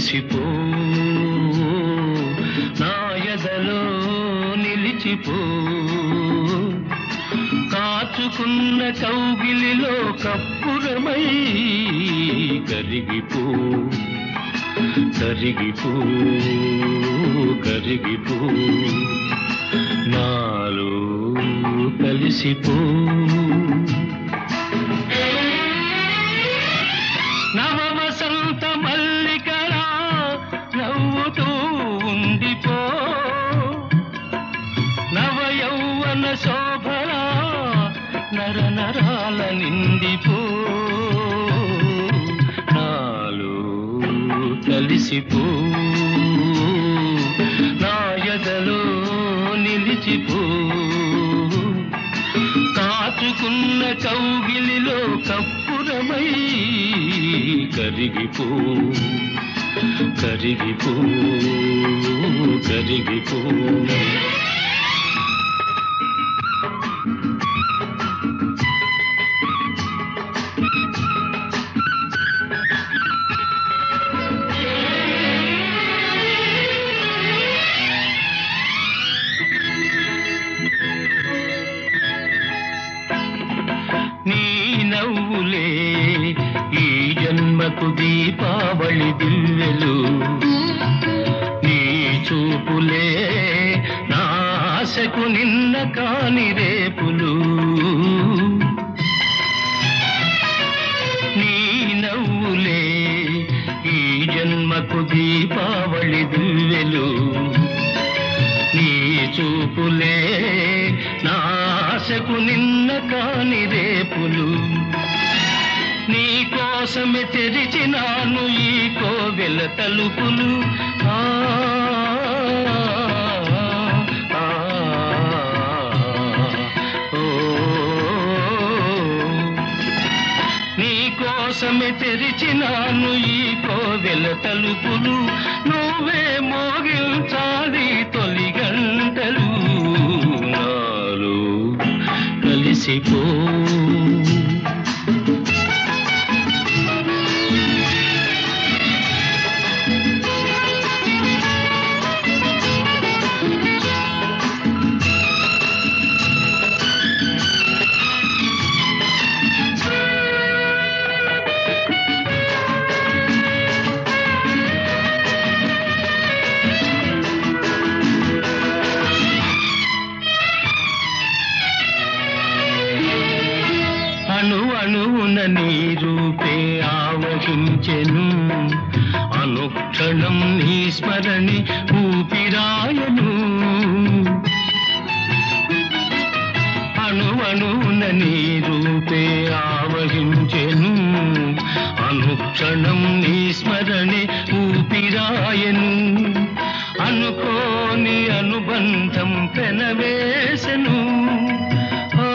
కలిసిపో నా ఎదలో నిలిచిపో కాచుకున్న కౌగిలిలో కప్పురమై కరిగిపో కరిగిపో కరిగిపో నాలో కలిసిపో నవ వసంత మల్లికలా నవ్వుతూ ఉండిపో నవ యౌవన శోభలా నర నరాల నిండిపో నాలో కలిసిపో నా ఎదలో నిలిచిపో కాచుకున్న కౌగిలిలో కప్పురమై కరిగిపో కరిగిపో కరిగిపో నీ నవ్వులే ఈ జన్మకు దీపావళి దివ్యలు నీ చూపులే నా ఆశకు నిన్న కాని రేపులు నీ నవ్వులే ఈ జన్మకు దీపావళి దివ్యలు నీ చూపులే నా ఆశకు నిన్న కాని రేపులు నీ కోసమే తెరిచినాను ఈ కోవెల తలుపులు ఆ, ఆ, ఓ, నీ కోసమే తెరిచినాను ఈ కోవెల తలుపులు నువ్వే మోగించాలి తొలి గంటలు నాలో కలిసిపో అణు అణువున నీ రూపే ఆవహించెను అనుక్షణం నీ స్మరణి ఊపిరాయను అణు అణువున నీ రూపే ఆవహించెను అనుక్షణం నీ స్మరణి ఊపిరాయను అనుకోని అనుబంధం పెనవేసెను ఆ,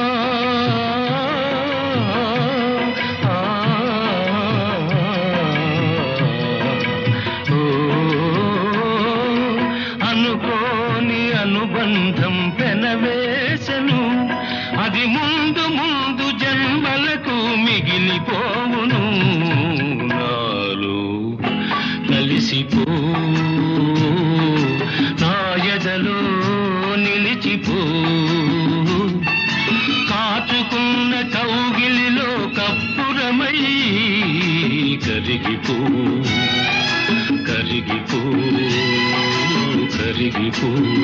ఆ, ఓ, అనుకోని అనుబంధం పెనవేసెను అది ముందు ముందు జన్మలకు మిగిలిపోవును నాలో కలిసిపో నా ఎదలో నిలిచిపో కాచుకున్న కౌగిలిలో కప్పురమై కరిగిపో కరిగిపో కరిగిపో